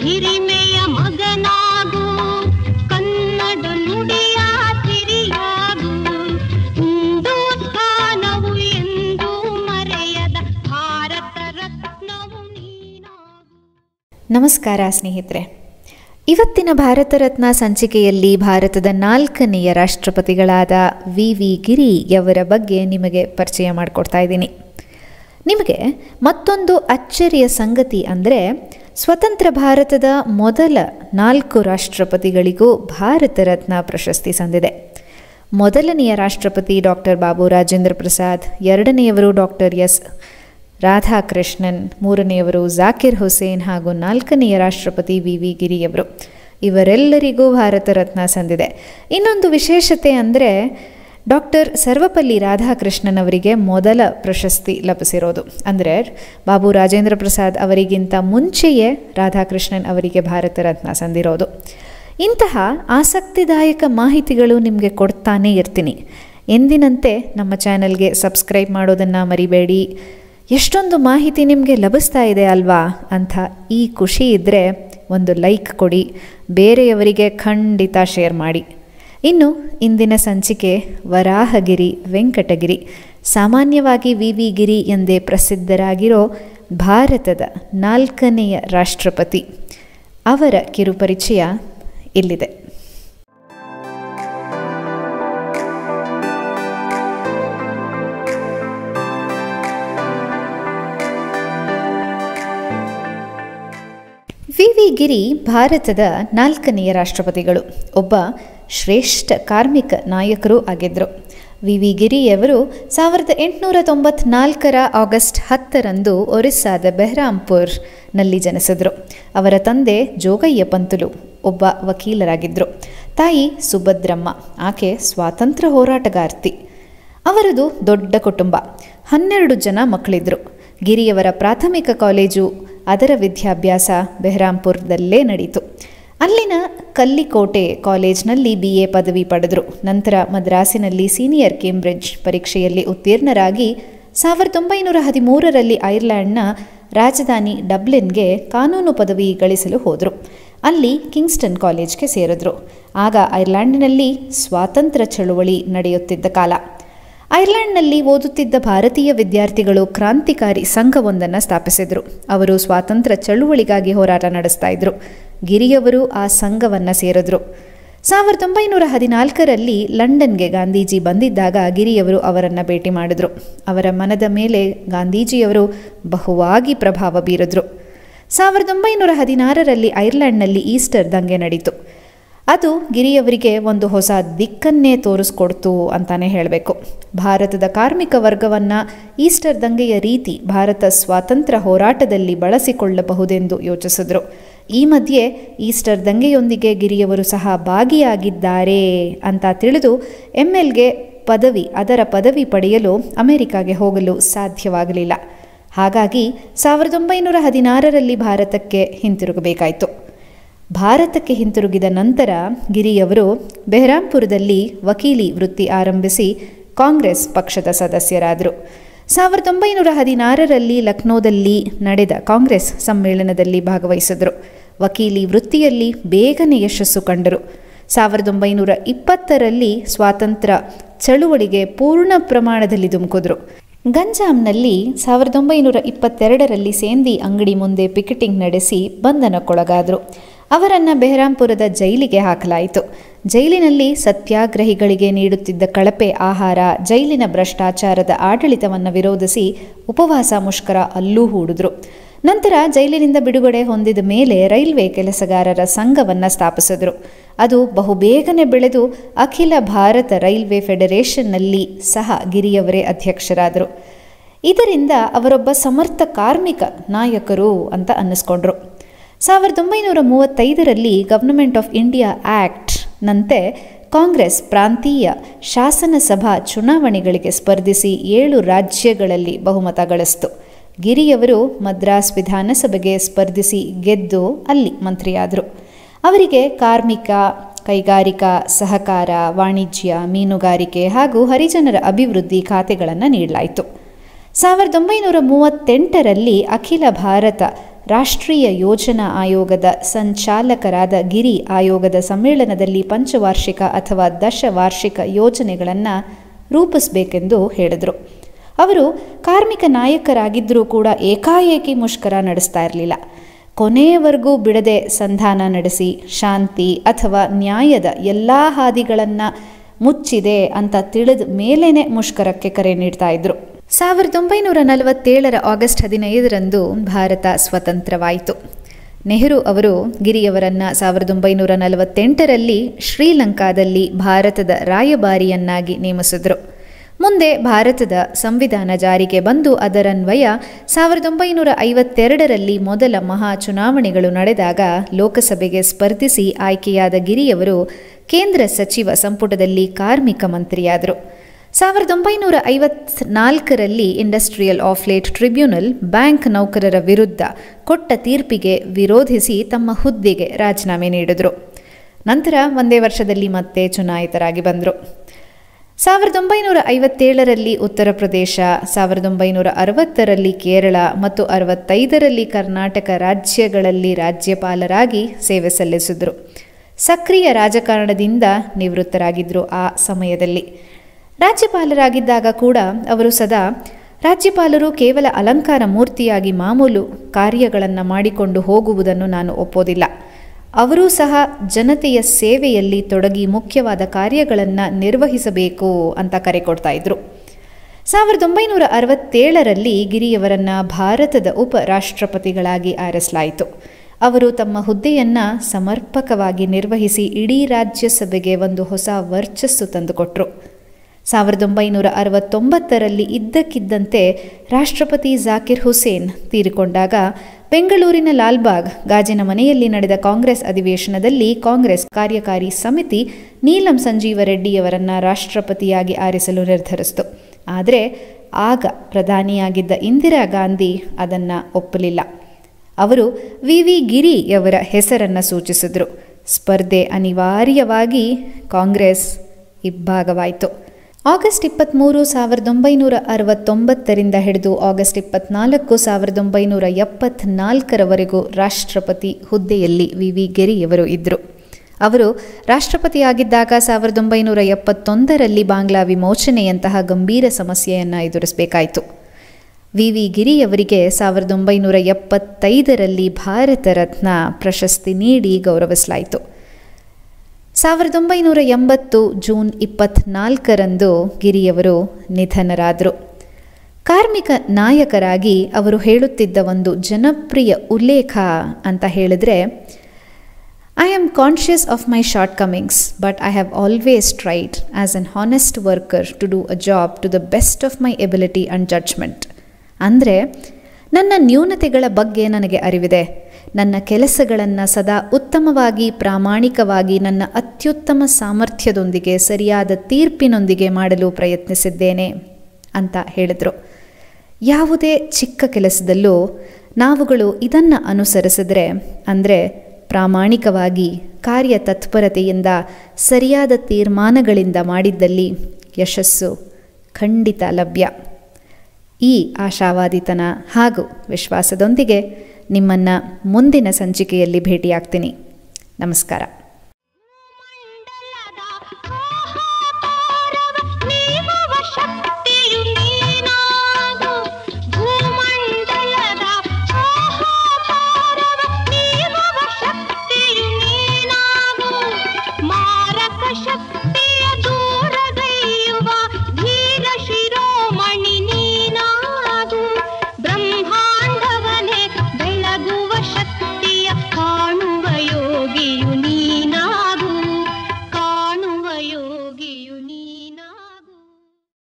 ಹಿರಿಮೆಯ ಮಗನಾಗು ಕನ್ನಡ ನುಡಿಯ ಸಿರಿಯಾಗು ಹಿಂದೂಸ್ಥಾನವು ಎಂದೂ ಮರೆಯದ ಭಾರತ ರತ್ನವು ನೀನಾಗು ನಮಸ್ಕಾರ ಸ್ನೇಹಿತರೆ ಇವತ್ತಿನ ಭಾರತ ರತ್ನ ಸಂಚಿಕೆಯಲ್ಲಿ ಭಾರತದ ನಾಲ್ಕನೆಯ ರಾಷ್ಟ್ರಪತಿಗಳಾದ ವಿ ವಿ ಗಿರಿಯವರ ಬಗ್ಗೆ ನಿಮಗೆ ಪರಿಚಯ ಮಾಡಿಕೊಡ್ತಾ ಇದ್ದೀನಿ ನಿಮಗೆ ಮತ್ತೊಂದು ಅಚ್ಚರಿಯ ಸಂಗತಿ ಅಂದರೆ ಸ್ವತಂತ್ರ ಭಾರತದ ಮೊದಲ ನಾಲ್ಕು ರಾಷ್ಟ್ರಪತಿಗಳಿಗೂ ಭಾರತ ರತ್ನ ಪ್ರಶಸ್ತಿ ಸಂದಿದೆ ಮೊದಲನೆಯ ರಾಷ್ಟ್ರಪತಿ ಡಾಕ್ಟರ್ ಬಾಬು ರಾಜೇಂದ್ರ ಪ್ರಸಾದ್ ಎರಡನೆಯವರು ಡಾಕ್ಟರ್ ಎಸ್ ರಾಧಾಕೃಷ್ಣನ್ ಮೂರನೆಯವರು ಜಾಕಿರ್ ಹುಸೇನ್ ಹಾಗೂ ನಾಲ್ಕನೆಯ ರಾಷ್ಟ್ರಪತಿ ವಿ ವಿ ಗಿರಿಯವರು ಇವರೆಲ್ಲರಿಗೂ ಭಾರತ ರತ್ನ ಸಂದಿದೆ ಇನ್ನೊಂದು ವಿಶೇಷತೆ ಅಂದರೆ ಡಾಕ್ಟರ್ ಸರ್ವಪಲ್ಲಿ ರಾಧಾಕೃಷ್ಣನ್ ಅವರಿಗೆ ಮೊದಲ ಪ್ರಶಸ್ತಿ ಲಭಿಸಿರೋದು ಅಂದರೆ ಬಾಬು ರಾಜೇಂದ್ರ ಪ್ರಸಾದ್ ಅವರಿಗಿಂತ ಮುಂಚೆಯೇ ರಾಧಾಕೃಷ್ಣನ್ ಅವರಿಗೆ ಭಾರತ ರತ್ನ ಸಂದಿರೋದು ಇಂತಹ ಆಸಕ್ತಿದಾಯಕ ಮಾಹಿತಿಗಳು ನಿಮಗೆ ಕೊಡ್ತಾನೇ ಇರ್ತೀನಿ ಎಂದಿನಂತೆ ನಮ್ಮ ಚಾನೆಲ್ಗೆ ಸಬ್ಸ್ಕ್ರೈಬ್ ಮಾಡೋದನ್ನು ಮರಿಬೇಡಿ ಎಷ್ಟೊಂದು ಮಾಹಿತಿ ನಿಮಗೆ ಲಭಿಸ್ತಾ ಇದೆ ಅಲ್ವಾ ಅಂತ ಈ ಖುಷಿ ಇದ್ದರೆ ಒಂದು ಲೈಕ್ ಕೊಡಿ ಬೇರೆಯವರಿಗೆ ಖಂಡಿತ ಶೇರ್ ಮಾಡಿ ಇನ್ನು ಇಂದಿನ ಸಂಚಿಕೆ ವರಾಹಗಿರಿ ವೆಂಕಟಗಿರಿ ಸಾಮಾನ್ಯವಾಗಿ ವಿ ವಿ ಗಿರಿ ಎಂದೇ ಪ್ರಸಿದ್ಧರಾಗಿರೋ ಭಾರತದ ನಾಲ್ಕನೆಯ ರಾಷ್ಟ್ರಪತಿ ಅವರ ಕಿರುಪರಿಚಯ ಇಲ್ಲಿದೆ ವಿ ವಿ ಗಿರಿ ಭಾರತದ ನಾಲ್ಕನೆಯ ರಾಷ್ಟ್ರಪತಿಗಳು ಒಬ್ಬ ಶ್ರೇಷ್ಠ ಕಾರ್ಮಿಕ ನಾಯಕರೂ ಆಗಿದ್ದರು ವಿ ವಿ ಗಿರಿಯವರು ಸಾವಿರದ ಎಂಟುನೂರ ತೊಂಬತ್ನಾಲ್ಕರ ಆಗಸ್ಟ್ ಹತ್ತರಂದು ಒರಿಸ್ಸಾದ ಬೆಹ್ರಾಂಪುರ್ನಲ್ಲಿ ಜನಿಸಿದರು ಅವರ ತಂದೆ ಜೋಗಯ್ಯ ಪಂತುಲು ಒಬ್ಬ ವಕೀಲರಾಗಿದ್ದರು ತಾಯಿ ಸುಭದ್ರಮ್ಮ ಆಕೆ ಸ್ವಾತಂತ್ರ್ಯ ಹೋರಾಟಗಾರ್ತಿ ಅವರದು ದೊಡ್ಡ ಕುಟುಂಬ ಹನ್ನೆರಡು ಜನ ಮಕ್ಕಳಿದ್ರು ಗಿರಿಯವರ ಪ್ರಾಥಮಿಕ ಕಾಲೇಜು ಅದರ ವಿದ್ಯಾಭ್ಯಾಸ ಬೆಹ್ರಾಂಪುರದಲ್ಲೇ ನಡೀತು ಅಲ್ಲಿನ ಕಲ್ಲಿಕೋಟೆ ಕಾಲೇಜ್ನಲ್ಲಿ ಬಿ ಎ ಪದವಿ ಪಡೆದರು ನಂತರ ಮದ್ರಾಸಿನಲ್ಲಿ ಸೀನಿಯರ್ ಕೇಂಬ್ರಿಡ್ಜ್ ಪರೀಕ್ಷೆಯಲ್ಲಿ ಉತ್ತೀರ್ಣರಾಗಿ ಸಾವಿರದ ಒಂಬೈನೂರ ಹದಿಮೂರರಲ್ಲಿ ಐರ್ಲೆಂಡ್ನ ರಾಜಧಾನಿ ಡಬ್ಲಿನ್ಗೆ ಕಾನೂನು ಪದವಿ ಗಳಿಸಲು ಹೋದರು ಅಲ್ಲಿ ಕಿಂಗ್ಸ್ಟನ್ ಕಾಲೇಜ್ಗೆ ಸೇರಿದ್ರು ಆಗ ಐರ್ಲೆಂಡಿನಲ್ಲಿ ಸ್ವಾತಂತ್ರ್ಯ ಚಳುವಳಿ ನಡೆಯುತ್ತಿದ್ದ ಕಾಲ ಐರ್ಲೆಂಡ್ನಲ್ಲಿ ಓದುತ್ತಿದ್ದ ಭಾರತೀಯ ವಿದ್ಯಾರ್ಥಿಗಳು ಕ್ರಾಂತಿಕಾರಿ ಸಂಘವೊಂದನ್ನು ಸ್ಥಾಪಿಸಿದರು ಅವರು ಸ್ವಾತಂತ್ರ್ಯ ಚಳುವಳಿಗಾಗಿ ಹೋರಾಟ ನಡೆಸ್ತಾ ಇದ್ರು ಗಿರಿಯವರು ಆ ಸಂಘವನ್ನು ಸೇರಿದ್ರು ಸಾವಿರದ ಒಂಬೈನೂರ ಹದಿನಾಲ್ಕರಲ್ಲಿ ಲಂಡನ್ಗೆ ಗಾಂಧೀಜಿ ಬಂದಿದ್ದಾಗ ಗಿರಿಯವರು ಅವರನ್ನು ಭೇಟಿ ಮಾಡಿದ್ರು ಅವರ ಮನದ ಮೇಲೆ ಗಾಂಧೀಜಿಯವರು ಬಹುವಾಗಿ ಪ್ರಭಾವ ಬೀರಿದ್ರು ಸಾವಿರದ ಒಂಬೈನೂರ ಹದಿನಾರರಲ್ಲಿ ಐರ್ಲೆಂಡ್ನಲ್ಲಿ ಈಸ್ಟರ್ ದಂಗೆ ನಡೀತು ಅದು ಗಿರಿಯವರಿಗೆ ಒಂದು ಹೊಸ ದಿಕ್ಕನ್ನೇ ತೋರಿಸ್ಕೊಡ್ತು ಅಂತಾನೆ ಹೇಳಬೇಕು ಭಾರತದ ಕಾರ್ಮಿಕ ವರ್ಗವನ್ನು ಈಸ್ಟರ್ ದಂಗೆಯ ರೀತಿ ಭಾರತ ಸ್ವಾತಂತ್ರ್ಯ ಹೋರಾಟದಲ್ಲಿ ಬಳಸಿಕೊಳ್ಳಬಹುದೆಂದು ಯೋಚಿಸಿದ್ರು ಈ ಮಧ್ಯೆ ಈಸ್ಟರ್ ದಂಗೆಯೊಂದಿಗೆ ಗಿರಿಯವರು ಸಹ ಭಾಗಿಯಾಗಿದ್ದಾರೆ ಅಂತ ತಿಳಿದು ಎಮ್ ಎಲ್ಗೆ ಪದವಿ ಅದರ ಪದವಿ ಪಡೆಯಲು ಅಮೆರಿಕಾಗೆ ಹೋಗಲು ಸಾಧ್ಯವಾಗಲಿಲ್ಲ ಹಾಗಾಗಿ ಸಾವಿರದ ಒಂಬೈನೂರ ಹದಿನಾರರಲ್ಲಿ ಭಾರತಕ್ಕೆ ಹಿಂತಿರುಗಬೇಕಾಯಿತು ಭಾರತಕ್ಕೆ ಹಿಂತಿರುಗಿದ ನಂತರ ಗಿರಿಯವರು ಬೆಹ್ರಾಂಪುರದಲ್ಲಿ ವಕೀಲಿ ವೃತ್ತಿ ಆರಂಭಿಸಿ ಕಾಂಗ್ರೆಸ್ ಪಕ್ಷದ ಸದಸ್ಯರಾದರು ಸಾವಿರದ ಒಂಬೈನೂರ ಹದಿನಾರರಲ್ಲಿ ಲಕ್ನೋದಲ್ಲಿ ನಡೆದ ಕಾಂಗ್ರೆಸ್ ಸಮ್ಮೇಳನದಲ್ಲಿ ಭಾಗವಹಿಸಿದರು ವಕೀಲಿ ವೃತ್ತಿಯಲ್ಲಿ ಬೇಗನೆ ಯಶಸ್ಸು ಕಂಡರು ಸಾವಿರದ ಒಂಬೈನೂರ ಇಪ್ಪತ್ತರಲ್ಲಿ ಸ್ವಾತಂತ್ರ್ಯ ಚಳುವಳಿಗೆ ಪೂರ್ಣ ಪ್ರಮಾಣದಲ್ಲಿ ಧುಮುಕಿದ್ರು ಗಂಜಾಂನಲ್ಲಿ ಸಾವಿರದ ಒಂಬೈನೂರ ಇಪ್ಪತ್ತೆರಡರಲ್ಲಿ ಸೇಂದಿ ಅಂಗಡಿ ಮುಂದೆ ಪಿಕೆಟಿಂಗ್ ನಡೆಸಿ ಬಂಧನಕ್ಕೊಳಗಾದರು ಅವರನ್ನು ಬೆಹರಾಂಪುರದ ಜೈಲಿಗೆ ಹಾಕಲಾಯಿತು ಜೈಲಿನಲ್ಲಿ ಸತ್ಯಾಗ್ರಹಿಗಳಿಗೆ ನೀಡುತ್ತಿದ್ದ ಕಳಪೆ ಆಹಾರ ಜೈಲಿನ ಭ್ರಷ್ಟಾಚಾರದ ಆಡಳಿತವನ್ನು ವಿರೋಧಿಸಿ ಉಪವಾಸ ಮುಷ್ಕರ ಅಲ್ಲೂ ಹೂಡಿದ್ರು ನಂತರ ಜೈಲಿನಿಂದ ಬಿಡುಗಡೆ ಹೊಂದಿದ ಮೇಲೆ ರೈಲ್ವೆ ಕೆಲಸಗಾರರ ಸಂಘವನ್ನು ಸ್ಥಾಪಿಸಿದರು ಅದು ಬಹುಬೇಗನೆ ಬೆಳೆದು ಅಖಿಲ ಭಾರತ ರೈಲ್ವೆ ಫೆಡರೇಷನ್ನಲ್ಲಿ ಸಹ ಗಿರಿಯವರೇ ಅಧ್ಯಕ್ಷರಾದರು ಇದರಿಂದ ಅವರೊಬ್ಬ ಸಮರ್ಥ ಕಾರ್ಮಿಕ ನಾಯಕರು ಅಂತ ಅನ್ನಿಸ್ಕೊಂಡ್ರು ಸಾವಿರದ ಒಂಬೈನೂರ ಮೂವತ್ತೈದರಲ್ಲಿ ಗವರ್ನಮೆಂಟ್ ಆಫ್ ಇಂಡಿಯಾ ಆ್ಯಕ್ಟ್ನಂತೆ ಕಾಂಗ್ರೆಸ್ ಪ್ರಾಂತೀಯ ಶಾಸನಸಭಾ ಚುನಾವಣೆಗಳಿಗೆ ಸ್ಪರ್ಧಿಸಿ ಏಳು ರಾಜ್ಯಗಳಲ್ಲಿ ಬಹುಮತ ಗಳಿಸಿತು ಗಿರಿಯವರು ಮದ್ರಾಸ್ ವಿಧಾನಸಭೆಗೆ ಸ್ಪರ್ಧಿಸಿ ಗೆದ್ದು ಅಲ್ಲಿ ಮಂತ್ರಿಯಾದರು ಅವರಿಗೆ ಕಾರ್ಮಿಕ ಕೈಗಾರಿಕಾ ಸಹಕಾರ ವಾಣಿಜ್ಯ ಮೀನುಗಾರಿಕೆ ಹಾಗೂ ಹರಿಜನರ ಅಭಿವೃದ್ಧಿ ಖಾತೆಗಳನ್ನು ನೀಡಲಾಯಿತು ಸಾವಿರದ ಒಂಬೈನೂರ ಮೂವತ್ತೆಂಟರಲ್ಲಿ ಅಖಿಲ ಭಾರತ ರಾಷ್ಟ್ರೀಯ ಯೋಜನಾ ಆಯೋಗದ ಸಂಚಾಲಕರಾದ ಗಿರಿ ಆಯೋಗದ ಸಮ್ಮೇಳನದಲ್ಲಿ ಪಂಚವಾರ್ಷಿಕ ಅಥವಾ ದಶವಾರ್ಷಿಕ ಯೋಜನೆಗಳನ್ನು ರೂಪಿಸಬೇಕೆಂದು ಹೇಳಿದರು ಅವರು ಕಾರ್ಮಿಕ ನಾಯಕರಾಗಿದ್ದರೂ ಕೂಡ ಏಕಾಏಕಿ ಮುಷ್ಕರ ನಡೆಸ್ತಾ ಇರಲಿಲ್ಲ ಕೊನೆಯವರೆಗೂ ಬಿಡದೆ ಸಂಧಾನ ನಡೆಸಿ ಶಾಂತಿ ಅಥವಾ ನ್ಯಾಯದ ಎಲ್ಲ ಹಾದಿಗಳನ್ನು ಮುಚ್ಚಿದೆ ಅಂತ ತಿಳಿದ ಮೇಲೇನೆ ಮುಷ್ಕರಕ್ಕೆ ಕರೆ ನೀಡ್ತಾ ಇದ್ರು ಸಾವಿರದ ಒಂಬೈನೂರ ನಲವತ್ತೇಳರ ಆಗಸ್ಟ್ ಹದಿನೈದರಂದು ಭಾರತ ಸ್ವತಂತ್ರವಾಯಿತು ನೆಹರು ಅವರು ಗಿರಿಯವರನ್ನು ಸಾವಿರದ ಒಂಬೈನೂರ ನಲವತ್ತೆಂಟರಲ್ಲಿ ಶ್ರೀಲಂಕಾದಲ್ಲಿ ಭಾರತದ ರಾಯಭಾರಿಯನ್ನಾಗಿ ನೇಮಿಸಿದ್ರು ಮುಂದೆ ಭಾರತದ ಸಂವಿಧಾನ ಜಾರಿಗೆ ಬಂದು ಅದರನ್ವಯ ಸಾವಿರದ ಒಂಬೈನೂರ ಐವತ್ತೆರಡರಲ್ಲಿ ಮೊದಲ ಮಹಾ ಚುನಾವಣೆಗಳು ನಡೆದಾಗ ಲೋಕಸಭೆಗೆ ಸ್ಪರ್ಧಿಸಿ ಆಯ್ಕೆಯಾದ ಗಿರಿಯವರು ಕೇಂದ್ರ ಸಚಿವ ಸಂಪುಟದಲ್ಲಿ ಕಾರ್ಮಿಕ ಮಂತ್ರಿಯಾದರು ಸಾವಿರದ ಒಂಬೈನೂರ ಐವತ್ನಾಲ್ಕರಲ್ಲಿ ಇಂಡಸ್ಟ್ರಿಯಲ್ ಆಫ್ಲೇಟ್ ಟ್ರಿಬ್ಯುನಲ್ ಬ್ಯಾಂಕ್ ನೌಕರರ ವಿರುದ್ಧ ಕೊಟ್ಟ ತೀರ್ಪಿಗೆ ವಿರೋಧಿಸಿ ತಮ್ಮ ಹುದ್ದೆಗೆ ರಾಜೀನಾಮೆ ನೀಡಿದರು ನಂತರ ಒಂದೇ ವರ್ಷದಲ್ಲಿ ಮತ್ತೆ ಚುನಾಯಿತರಾಗಿ ಬಂದರು ಸಾವಿರದ ಒಂಬೈನೂರ ಐವತ್ತೇಳರಲ್ಲಿ ಉತ್ತರ ಪ್ರದೇಶ ಸಾವಿರದ ಒಂಬೈನೂರ ಅರವತ್ತರಲ್ಲಿ ಕೇರಳ ಮತ್ತು ಅರವತ್ತೈದರಲ್ಲಿ ಕರ್ನಾಟಕ ರಾಜ್ಯಗಳಲ್ಲಿ ರಾಜ್ಯಪಾಲರಾಗಿ ಸೇವೆ ಸಲ್ಲಿಸಿದರು ಸಕ್ರಿಯ ರಾಜಕಾರಣದಿಂದ ನಿವೃತ್ತರಾಗಿದ್ದರು ಆ ಸಮಯದಲ್ಲಿ ರಾಜ್ಯಪಾಲರಾಗಿದ್ದಾಗ ಕೂಡ ಅವರು ಸದಾ ರಾಜ್ಯಪಾಲರು ಕೇವಲ ಅಲಂಕಾರ ಮೂರ್ತಿಯಾಗಿ ಮಾಮೂಲು ಕಾರ್ಯಗಳನ್ನು ಮಾಡಿಕೊಂಡು ಹೋಗುವುದನ್ನು ನಾನು ಒಪ್ಪೋದಿಲ್ಲ ಅವರೂ ಸಹ ಜನತೆಯ ಸೇವೆಯಲ್ಲಿ ತೊಡಗಿ ಮುಖ್ಯವಾದ ಕಾರ್ಯಗಳನ್ನು ನಿರ್ವಹಿಸಬೇಕು ಅಂತ ಕರೆ ಕೊಡ್ತಾ ಇದ್ರು ಸಾವಿರದ ಒಂಬೈನೂರ ಅರವತ್ತೇಳರಲ್ಲಿ ಗಿರಿಯವರನ್ನು ಭಾರತದ ಉಪರಾಷ್ಟ್ರಪತಿಗಳಾಗಿ ಆರಿಸಲಾಯಿತು ಅವರು ತಮ್ಮ ಹುದ್ದೆಯನ್ನು ಸಮರ್ಪಕವಾಗಿ ನಿರ್ವಹಿಸಿ ಇಡೀ ರಾಜ್ಯಸಭೆಗೆ ಒಂದು ಹೊಸ ವರ್ಚಸ್ಸು ತಂದುಕೊಟ್ರು ಸಾವಿರದ ಒಂಬೈನೂರ ಅರವತ್ತೊಂಬತ್ತರಲ್ಲಿ ಇದ್ದಕ್ಕಿದ್ದಂತೆ ರಾಷ್ಟ್ರಪತಿ ಜಾಕಿರ್ ಹುಸೇನ್ ತೀರಿಕೊಂಡಾಗ ಬೆಂಗಳೂರಿನ ಲಾಲ್ಬಾಗ್ ಗಾಜಿನ ಮನೆಯಲ್ಲಿ ನಡೆದ ಕಾಂಗ್ರೆಸ್ ಅಧಿವೇಶನದಲ್ಲಿ ಕಾಂಗ್ರೆಸ್ ಕಾರ್ಯಕಾರಿ ಸಮಿತಿ ನೀಲಂ ಸಂಜೀವ ರೆಡ್ಡಿಯವರನ್ನು ರಾಷ್ಟ್ರಪತಿಯಾಗಿ ಆರಿಸಲು ನಿರ್ಧರಿಸಿತು ಆದರೆ ಆಗ ಪ್ರಧಾನಿಯಾಗಿದ್ದ ಇಂದಿರಾ ಗಾಂಧಿ ಅದನ್ನು ಒಪ್ಪಲಿಲ್ಲ ಅವರು ವಿ ವಿ ಗಿರಿಯವರ ಹೆಸರನ್ನು ಸೂಚಿಸಿದರು ಸ್ಪರ್ಧೆ ಅನಿವಾರ್ಯವಾಗಿ ಕಾಂಗ್ರೆಸ್ ಇಬ್ಬಾಗವಾಯಿತು ಆಗಸ್ಟ್ ಇಪ್ಪತ್ತ್ಮೂರು ಸಾವಿರದ ಒಂಬೈನೂರ ಅರವತ್ತೊಂಬತ್ತರಿಂದ ಹಿಡಿದು ಆಗಸ್ಟ್ ಇಪ್ಪತ್ನಾಲ್ಕು ಸಾವಿರದ ಒಂಬೈನೂರ ಎಪ್ಪತ್ನಾಲ್ಕರವರೆಗೂ ರಾಷ್ಟ್ರಪತಿ ಹುದ್ದೆಯಲ್ಲಿ ವಿ ವಿ ಗಿರಿಯವರು ಇದ್ದರು ಅವರು ರಾಷ್ಟ್ರಪತಿಯಾಗಿದ್ದಾಗ ಸಾವಿರದ ಒಂಬೈನೂರ ಎಪ್ಪತ್ತೊಂದರಲ್ಲಿ ಬಾಂಗ್ಲಾ ವಿಮೋಚನೆಯಂತಹ ಗಂಭೀರ ಸಮಸ್ಯೆಯನ್ನು ಎದುರಿಸಬೇಕಾಯಿತು ವಿ ವಿ ಗಿರಿಯವರಿಗೆ ಸಾವಿರದ ಒಂಬೈನೂರ ಎಪ್ಪತ್ತೈದರಲ್ಲಿ ಭಾರತ ರತ್ನ ಪ್ರಶಸ್ತಿ ನೀಡಿ ಗೌರವಿಸಲಾಯಿತು ಸಾವಿರದ ಒಂಬೈನೂರ ಎಂಬತ್ತು ಜೂನ್ ಇಪ್ಪತ್ನಾಲ್ಕರಂದು ಗಿರಿಯವರು ನಿಧನರಾದರು ಕಾರ್ಮಿಕ ನಾಯಕರಾಗಿ ಅವರು ಹೇಳುತ್ತಿದ್ದ ಒಂದು ಜನಪ್ರಿಯ ಉಲ್ಲೇಖ ಅಂತ ಹೇಳಿದ್ರೆ I am conscious of my shortcomings but I have always tried as an honest worker to do a job to the best of my ability and judgment ಅಂದರೆ ನನ್ನ ನ್ಯೂನತೆಗಳ ಬಗ್ಗೆ ನನಗೆ ಅರಿವಿದೆ ನನ್ನ ಕೆಲಸಗಳನ್ನು ಸದಾ ಉತ್ತಮವಾಗಿ ಪ್ರಾಮಾಣಿಕವಾಗಿ ನನ್ನ ಅತ್ಯುತ್ತಮ ಸಾಮರ್ಥ್ಯದೊಂದಿಗೆ ಸರಿಯಾದ ತೀರ್ಪಿನೊಂದಿಗೆ ಮಾಡಲು ಪ್ರಯತ್ನಿಸಿದ್ದೇನೆ ಅಂತ ಹೇಳಿದರು ಯಾವುದೇ ಚಿಕ್ಕ ಕೆಲಸದಲ್ಲೂ ನಾವುಗಳು ಇದನ್ನು ಅನುಸರಿಸಿದ್ರೆ ಅಂದರೆ ಪ್ರಾಮಾಣಿಕವಾಗಿ ಕಾರ್ಯತತ್ಪರತೆಯಿಂದ ಸರಿಯಾದ ತೀರ್ಮಾನಗಳಿಂದ ಮಾಡಿದ್ದಲ್ಲಿ ಯಶಸ್ಸು ಖಂಡಿತ ಲಭ್ಯ ಈ ಆಶಾವಾದಿತನ ಹಾಗೂ ವಿಶ್ವಾಸದೊಂದಿಗೆ ನಿಮ್ಮನ್ನು ಮುಂದಿನ ಸಂಚಿಕೆಯಲ್ಲಿ ಭೇಟಿಯಾಗ್ತೀನಿ ನಮಸ್ಕಾರ